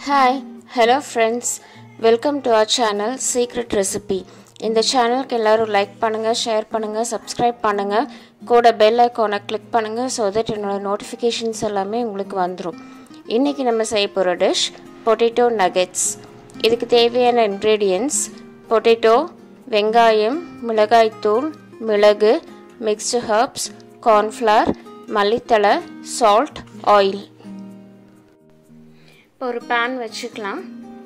hi hello friends welcome to our channel secret recipe இந்த சேனலுக்கு எல்லோரும் லைக் பண்ணுங்கள் ஷேர் பண்ணுங்கள் சப்ஸ்கிரைப் பண்ணுங்கள் கூட பெல் ஐக்கானை கிளிக் பண்ணுங்கள் ஸோ தட் என்னோடய நோட்டிஃபிகேஷன்ஸ் எல்லாமே உங்களுக்கு வந்துடும் இன்றைக்கி நம்ம செய்ய போகிற டிஷ் பொட்டேட்டோ நகெட்ஸ் இதுக்கு தேவையான இன்க்ரீடியன்ட்ஸ் பொட்டேட்டோ வெங்காயம் மிளகாய்த்தூள் மிளகு மிக்ஸ்டு ஹர்ப்ஸ் கார்ன்ஃப்ளவர் மல்லித்தழை சால்ட் ஆயில் இப்போ ஒரு பேன் வச்சுக்கலாம்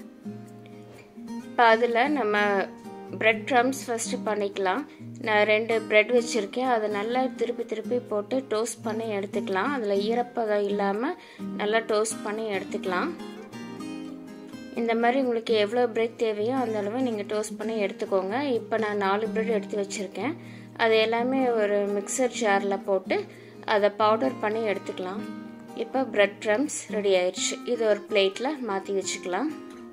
இப்போ அதில் நம்ம ப்ரெட் க்ரம்ஸ் ஃபஸ்ட்டு பண்ணிக்கலாம் நான் ரெண்டு ப்ரெட் வச்சுருக்கேன் அதை நல்லா திருப்பி திருப்பி போட்டு டோஸ்ட் பண்ணி எடுத்துக்கலாம் அதில் ஈரப்பதம் இல்லாமல் நல்லா டோஸ்ட் பண்ணி எடுத்துக்கலாம் இந்த மாதிரி உங்களுக்கு எவ்வளோ பிரெட் தேவையோ அந்த அளவு நீங்கள் டோஸ்ட் பண்ணி எடுத்துக்கோங்க இப்போ நான் நாலு ப்ரெட் எடுத்து வச்சுருக்கேன் அது எல்லாமே ஒரு மிக்சர் ஜாரில் போட்டு அதை பவுடர் பண்ணி எடுத்துக்கலாம் இப்போ ப்ரெட் க்ரம்ஸ் ரெடி ஆயிடுச்சு இது ஒரு பிளேட்டில் மாற்றி வச்சுக்கலாம்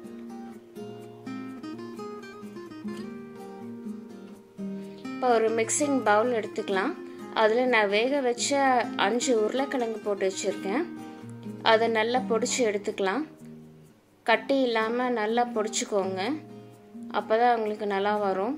இப்போ ஒரு மிக்சிங் பவுல் எடுத்துக்கலாம் அதில் நான் வேக வச்ச அஞ்சு உருளைக்கிழங்கு போட்டு வச்சுருக்கேன் அதை நல்லா பொடிச்சு எடுத்துக்கலாம் கட்டி இல்லாமல் நல்லா பொடிச்சுக்கோங்க அப்போ தான் உங்களுக்கு நல்லா வரும்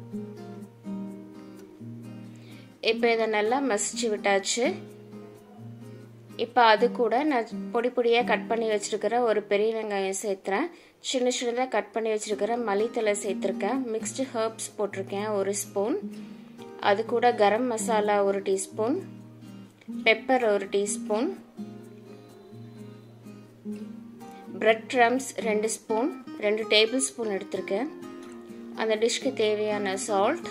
இப்போ இதை நல்லா மசிச்சு விட்டாச்சு இப்போ அது கூட நான் பொடி பொடியாக கட் பண்ணி வச்சுருக்கிற ஒரு பெரிய வெங்காயம் சேர்த்துறேன் சின்ன சின்னதாக கட் பண்ணி வச்சுருக்கிற மல்லித்தலை சேர்த்துருக்கேன் மிக்ஸ்டு ஹர்ப்ஸ் போட்டிருக்கேன் ஒரு ஸ்பூன் அது கூட கரம் மசாலா ஒரு டீஸ்பூன் பெப்பர் ஒரு டீஸ்பூன் பிரெட் க்ரம்ஸ் ரெண்டு ஸ்பூன் ரெண்டு டேபிள் ஸ்பூன் எடுத்திருக்கேன் அந்த டிஷ்க்கு தேவையான சால்ட்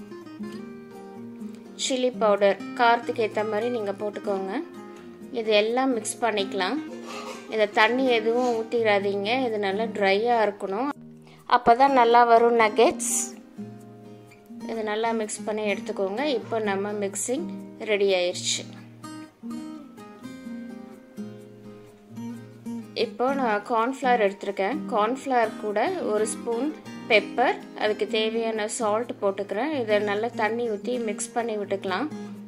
சில்லி பவுடர் காரத்துக்கு ஏற்ற மாதிரி நீங்கள் போட்டுக்கோங்க இது எல்லாம் மிக்ஸ் பண்ணிக்கலாம் இதை தண்ணி எதுவும் ஊற்றிடாதீங்க இது நல்லா ட்ரையாக இருக்கணும் அப்போ தான் நல்லா வரும் நகெட்ஸ் இது நல்லா மிக்ஸ் பண்ணி எடுத்துக்கோங்க இப்போ நம்ம மிக்சிங் ரெடி ஆயிடுச்சு இப்போ நான் கார்ன்ஃப்ளவர் எடுத்திருக்கேன் கார்ன்ஃப்ளவர் கூட ஒரு ஸ்பூன் பெப்பர் அதுக்கு தேவையான சால்ட் போட்டுக்கிறேன் இதை நல்லா தண்ணி ஊற்றி மிக்ஸ் பண்ணி விட்டுக்கலாம்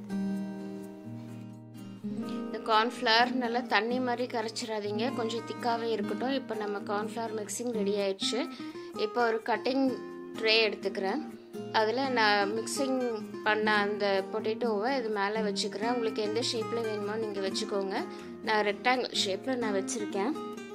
இந்த கார்ன்ஃப்ளவர் நல்லா தண்ணி மாதிரி கரைச்சிடாதீங்க கொஞ்சம் திக்காகவே இருக்கட்டும் இப்போ நம்ம கார்ன்ஃப்ளவர் மிக்சிங் ரெடி ஆயிடுச்சு இப்போ ஒரு கட்டிங் ட்ரே எடுத்துக்கிறேன் அதில் நான் மிக்சிங் பண்ண அந்த பொட்டேட்டோவை இது மேலே வச்சுக்கிறேன் உங்களுக்கு எந்த ஷேப்பில் வேணுமோ நீங்கள் வச்சுக்கோங்க நான் ரெக்டாங்கிள் ஷேப்பில் நான் வச்சுருக்கேன்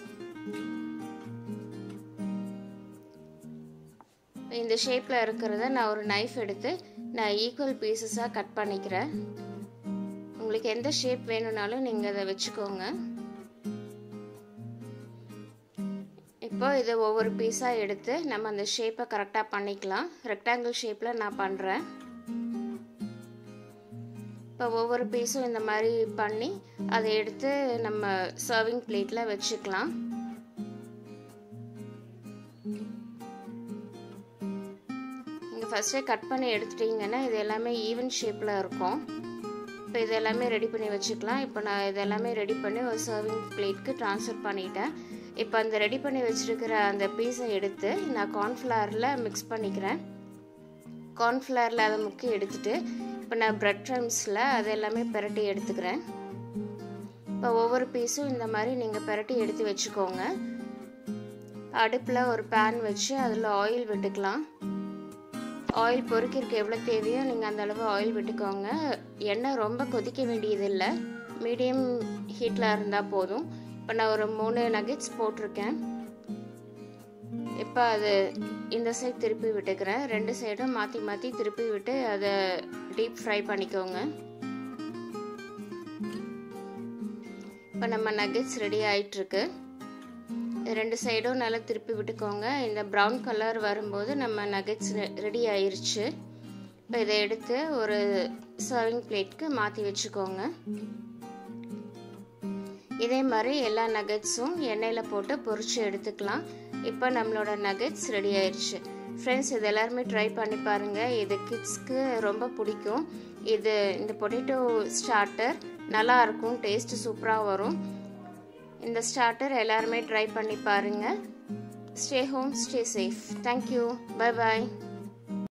இந்த ஷேப்பில் இருக்கிறத நான் ஒரு நைஃப் எடுத்து நான் ஈக்குவல் பீசஸாக கட் பண்ணிக்கிறேன் உங்களுக்கு எந்த ஷேப் வேணும்னாலும் நீங்கள் அதை வச்சுக்கோங்க இப்போ இதை ஒவ்வொரு பீஸாக எடுத்து நம்ம அந்த ஷேப்பை கரெக்டாக பண்ணிக்கலாம் ரெக்டாங்கிள் ஷேப்பில் நான் பண்ணுறேன் இப்போ ஒவ்வொரு பீஸும் இந்த மாதிரி பண்ணி அதை எடுத்து நம்ம சர்விங் பிளேட்டில் வச்சுக்கலாம் நீங்கள் ஃபஸ்ட்டே கட் பண்ணி எடுத்துட்டிங்கன்னா இது எல்லாமே ஈவன் ஷேப்பில் இருக்கும் இப்போ இது எல்லாமே ரெடி பண்ணி வச்சுக்கலாம் இப்போ நான் இது எல்லாமே ரெடி பண்ணி ஒரு சர்விங் பிளேட்க்கு ட்ரான்ஸ்ஃபர் பண்ணிட்டேன் இப்போ அந்த ரெடி பண்ணி வச்சுருக்கிற அந்த பீஸை எடுத்து நான் கார்ன்ஃப்ளவரில் மிக்ஸ் பண்ணிக்கிறேன் கார்ன்ஃப்ளவரில் அதை முக்கி எடுத்துட்டு இப்போ நான் ப்ரெட் க்ரம்ஸில் அது எல்லாமே பெரட்டி எடுத்துக்கிறேன் இப்போ ஒவ்வொரு பீஸும் இந்த மாதிரி நீங்கள் பெரட்டி எடுத்து வச்சுக்கோங்க அடுப்பில் ஒரு பேன் வச்சு அதில் ஆயில் விட்டுக்கலாம் ஆயில் பொறுக்கிறதுக்கு எவ்வளோ தேவையோ நீங்கள் அந்த அளவு ஆயில் விட்டுக்கோங்க எண்ணெய் ரொம்ப கொதிக்க வேண்டியதில்லை மீடியம் ஹீட்டில் இருந்தால் போதும் இப்போ நான் ஒரு மூணு நகெட்ஸ் போட்டிருக்கேன் இப்போ அது இந்த சைட் திருப்பி விட்டுக்கிறேன் ரெண்டு சைடும் மாற்றி மாற்றி திருப்பி விட்டு அதை டீப் ஃப்ரை பண்ணிக்கோங்க இப்போ நம்ம நகெட்ஸ் ரெடி ஆயிட்டுருக்கு ரெண்டு சைடும் நல்லா திருப்பி விட்டுக்கோங்க இந்த ப்ரௌன் கலர் வரும்போது நம்ம நகெட்ஸ் ரெடி ஆயிருச்சு இப்போ இதை எடுத்து ஒரு சர்விங் பிளேட்க்கு மாற்றி வச்சுக்கோங்க இதே மாதிரி எல்லா நகெட்ஸும் எண்ணெயில் போட்டு பொறிச்சு எடுத்துக்கலாம் இப்போ நம்மளோட நகெட்ஸ் ரெடி ஆயிடுச்சு ஃப்ரெண்ட்ஸ் இது எல்லாருமே ட்ரை பண்ணி பாருங்கள் இது கிட்ஸ்க்கு ரொம்ப பிடிக்கும் இது இந்த பொட்டேட்டோ ஸ்டார்டர் நல்லா இருக்கும் டேஸ்ட்டு சூப்பராக வரும் இந்த ஸ்டார்டர் எல்லாருமே ட்ரை பண்ணி பாருங்கள் stay home stay safe thank you bye பாய்